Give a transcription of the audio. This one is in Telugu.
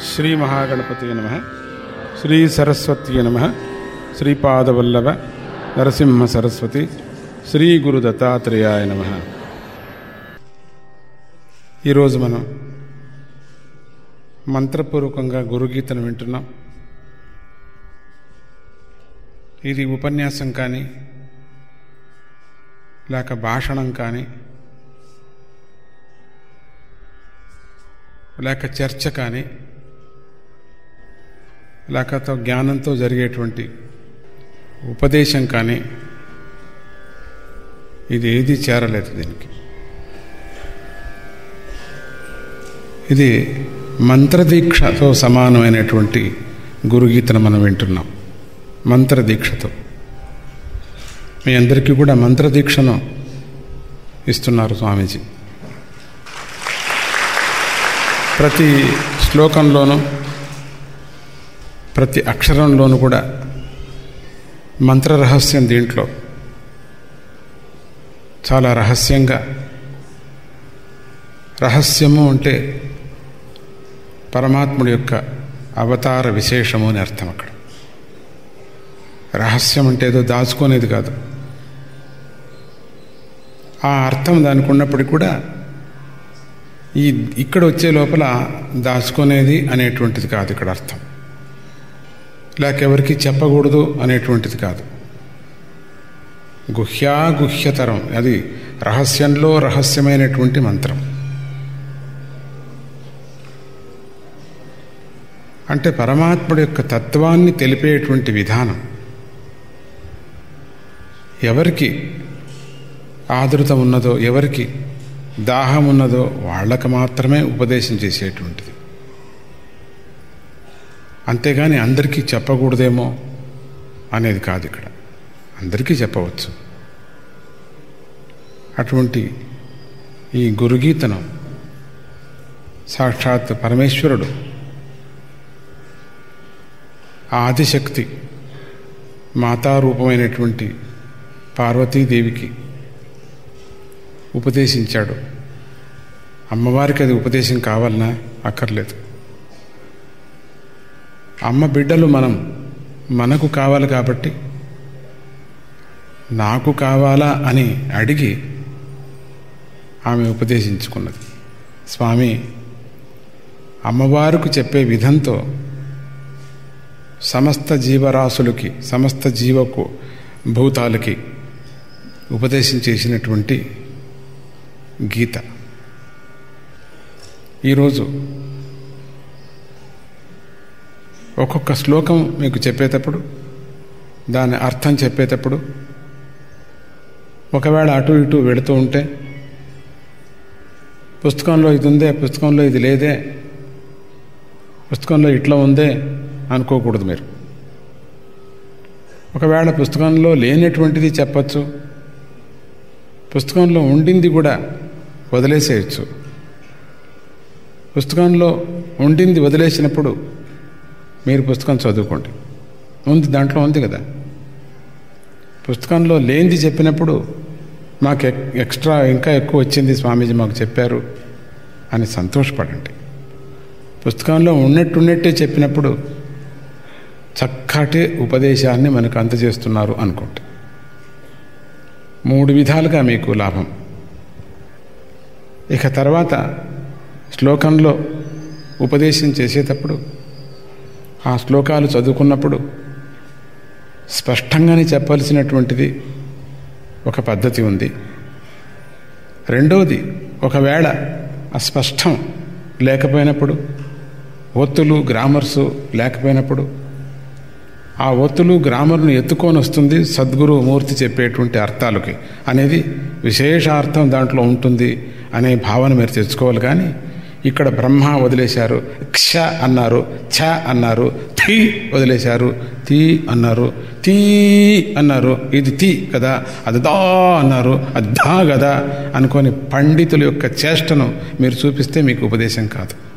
శ్రీ మహాగణపతి నమ శ్రీ సరస్వతి నమ శ్రీపాదవల్లభ నరసింహ సరస్వతి శ్రీ గురు దత్తాత్రేయాయ నమ ఈరోజు మనం మంత్రపూర్వకంగా గురుగీతను వింటున్నాం ఇది ఉపన్యాసం కానీ లేక భాషణం కానీ లేక చర్చ కానీ లేకపోతే జ్ఞానంతో జరిగేటువంటి ఉపదేశం కానీ ఇది ఏది చేరలేదు దీనికి ఇది మంత్రదీక్షతో సమానమైనటువంటి గురుగీతను మనం వింటున్నాం మంత్రదీక్షతో మీ అందరికీ కూడా మంత్రదీక్షను ఇస్తున్నారు స్వామీజీ ప్రతి శ్లోకంలోనూ ప్రతి అక్షరంలోనూ కూడా మంత్ర రహస్యం దీంట్లో చాలా రహస్యంగా రహస్యము అంటే పరమాత్ముడి యొక్క అవతార విశేషము అని అర్థం అక్కడ రహస్యం అంటే ఏదో దాచుకునేది కాదు ఆ అర్థం దానికి ఉన్నప్పటికీ కూడా ఈ ఇక్కడ వచ్చే లోపల దాచుకునేది అనేటువంటిది కాదు ఇక్కడ అర్థం లేక ఎవరికి చెప్పకూడదు అనేటువంటిది కాదు గుహ్యా గుహ్యతరం అది రహస్యంలో రహస్యమైనటువంటి మంత్రం అంటే పరమాత్ముడి యొక్క తత్వాన్ని తెలిపేటువంటి విధానం ఎవరికి ఆదృత ఉన్నదో ఎవరికి దాహం ఉన్నదో వాళ్ళకు మాత్రమే ఉపదేశం చేసేటువంటిది అంతేగాని అందరికీ చెప్పకూడదేమో అనేది కాదు ఇక్కడ అందరికీ చెప్పవచ్చు అటువంటి ఈ గురుగీతను సాక్షాత్ పరమేశ్వరుడు ఆదిశక్తి మాతారూపమైనటువంటి పార్వతీదేవికి ఉపదేశించాడు అమ్మవారికి అది ఉపదేశం కావాలన్నా అక్కర్లేదు అమ్మ బిడ్డలు మనం మనకు కావాలి కాబట్టి నాకు కావాలా అని అడిగి ఆమె ఉపదేశించుకున్నది స్వామి అమ్మవారికి చెప్పే విధంతో సమస్త జీవరాశులకి సమస్త జీవకు భూతాలకి ఉపదేశం చేసినటువంటి గీత ఈరోజు ఒక్కొక్క శ్లోకం మీకు చెప్పేటప్పుడు దాని అర్థం చెప్పేటప్పుడు ఒకవేళ అటు ఇటు వెళుతూ ఉంటే పుస్తకంలో ఇది ఉందే పుస్తకంలో ఇది లేదే పుస్తకంలో ఇట్లా ఉందే అనుకోకూడదు మీరు ఒకవేళ పుస్తకంలో లేనటువంటిది చెప్పచ్చు పుస్తకంలో ఉండింది కూడా వదిలేసేయచ్చు పుస్తకంలో ఉండింది వదిలేసినప్పుడు మీరు పుస్తకం చదువుకోండి ఉంది దాంట్లో ఉంది కదా పుస్తకంలో లేనిది చెప్పినప్పుడు మాకు ఎక్స్ట్రా ఇంకా ఎక్కువ వచ్చింది స్వామీజీ మాకు చెప్పారు అని సంతోషపడండి పుస్తకంలో ఉన్నట్టున్నట్టే చెప్పినప్పుడు చక్కటి ఉపదేశాన్ని మనకు అందజేస్తున్నారు అనుకోండి మూడు విధాలుగా మీకు లాభం ఇక తర్వాత శ్లోకంలో ఉపదేశం చేసేటప్పుడు ఆ శ్లోకాలు చదువుకున్నప్పుడు స్పష్టంగానే చెప్పాల్సినటువంటిది ఒక పద్ధతి ఉంది రెండవది ఒకవేళ అస్పష్టం లేకపోయినప్పుడు ఒత్తులు గ్రామర్సు లేకపోయినప్పుడు ఆ ఒత్తులు గ్రామర్ను ఎత్తుకొని వస్తుంది సద్గురు మూర్తి చెప్పేటువంటి అర్థాలకి అనేది విశేషార్థం దాంట్లో ఉంటుంది అనే భావన మీరు తెచ్చుకోవాలి కానీ ఇక్కడ బ్రహ్మ వదిలేశారు క్ష అన్నారు ఛ అన్నారు థీ వదిలేశారు తీ అన్నారు తీ అన్నారు ఇది తీ కదా అది దా అన్నారు అది దా కదా అనుకొని పండితుల యొక్క చేష్టను మీరు చూపిస్తే మీకు ఉపదేశం కాదు